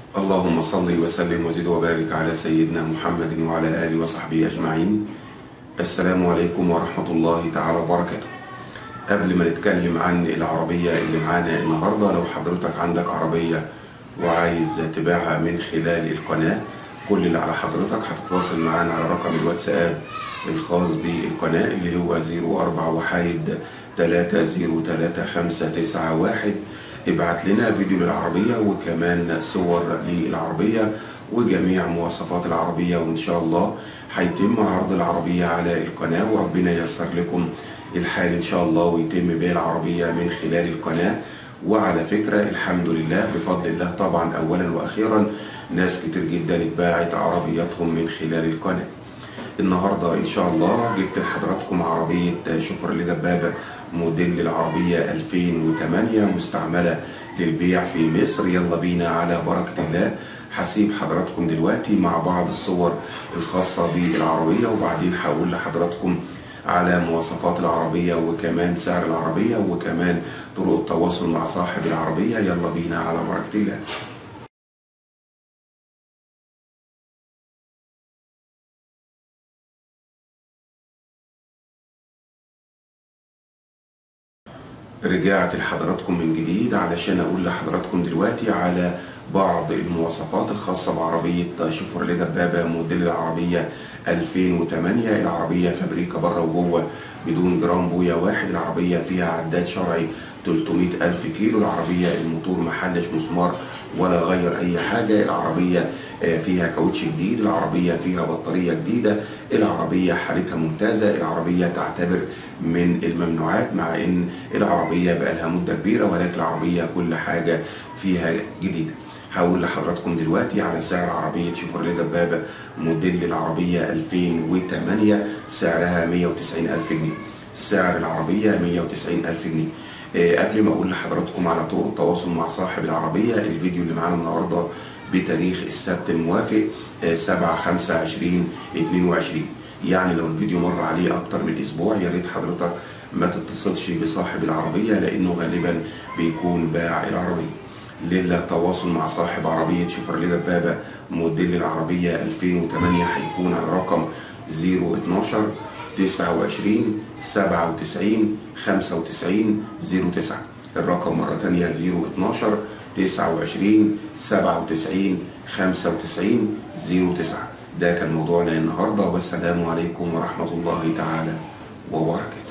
اللهم صل وسلم وزد وبارك على سيدنا محمد وعلى آله وصحبه أجمعين السلام عليكم ورحمة الله تعالى وبركاته قبل ما نتكلم عن العربية اللي معانا النهاردة لو حضرتك عندك عربية وعايز تبيعها من خلال القناة كل اللي على حضرتك هتتواصل معانا على رقم الواتساب الخاص بالقناة اللي هو 04 وحايد 303591 ابعت لنا فيديو للعربية وكمان صور للعربية وجميع مواصفات العربية وإن شاء الله هيتم عرض العربية على القناة وربنا ييسر لكم الحال إن شاء الله ويتم بيع العربية من خلال القناة وعلى فكرة الحمد لله بفضل الله طبعا أولا وأخيرا ناس كتير جدا اتباعت عربياتهم من خلال القناة النهاردة إن شاء الله جبت لحضراتكم عربية شوفرلي دبابة موديل العربية 2008 مستعملة للبيع في مصر يلا بينا على بركة الله هسيب حضراتكم دلوقتي مع بعض الصور الخاصة بالعربية وبعدين هقول لحضراتكم على مواصفات العربية وكمان سعر العربية وكمان طرق التواصل مع صاحب العربية يلا بينا على بركة الله رجعت لحضراتكم من جديد علشان اقول لحضراتكم دلوقتي على بعض المواصفات الخاصة بعربية شيفروليه دبابة موديل العربية 2008 العربية فابريكا بره وجوه بدون جرام بويا واحد العربية فيها عداد شرعي 300 ألف كيلو العربية الموتور محلش مسمار ولا غير أي حاجة العربية فيها كاوتش جديد العربية فيها بطارية جديدة العربية حالتها ممتازة العربية تعتبر من الممنوعات مع ان العربية بقالها مدة كبيرة ولكن العربية كل حاجة فيها جديدة هقول لحضراتكم دلوقتي على سعر عربية شيفروليه دبابة موديل العربية 2008 سعرها 190 ألف جنيه سعر العربية 190 ألف جنيه قبل ما اقول لحضراتكم على طرق التواصل مع صاحب العربية الفيديو اللي معانا النهاردة بتاريخ السبت الموافق 7 5 20 22 يعني لو الفيديو مر عليه اكتر من اسبوع يا ريت حضرتك ما تتصلش بصاحب العربية لانه غالبا بيكون باع العربية للتواصل مع صاحب عربية شيفروليه دبابة موديل العربية 2008 هيكون على رقم 012 29 97 95 09 الرقم مرة تانية 012 29 97 95 09 ده كان موضوعنا النهارده والسلام عليكم ورحمة الله تعالى وبركاته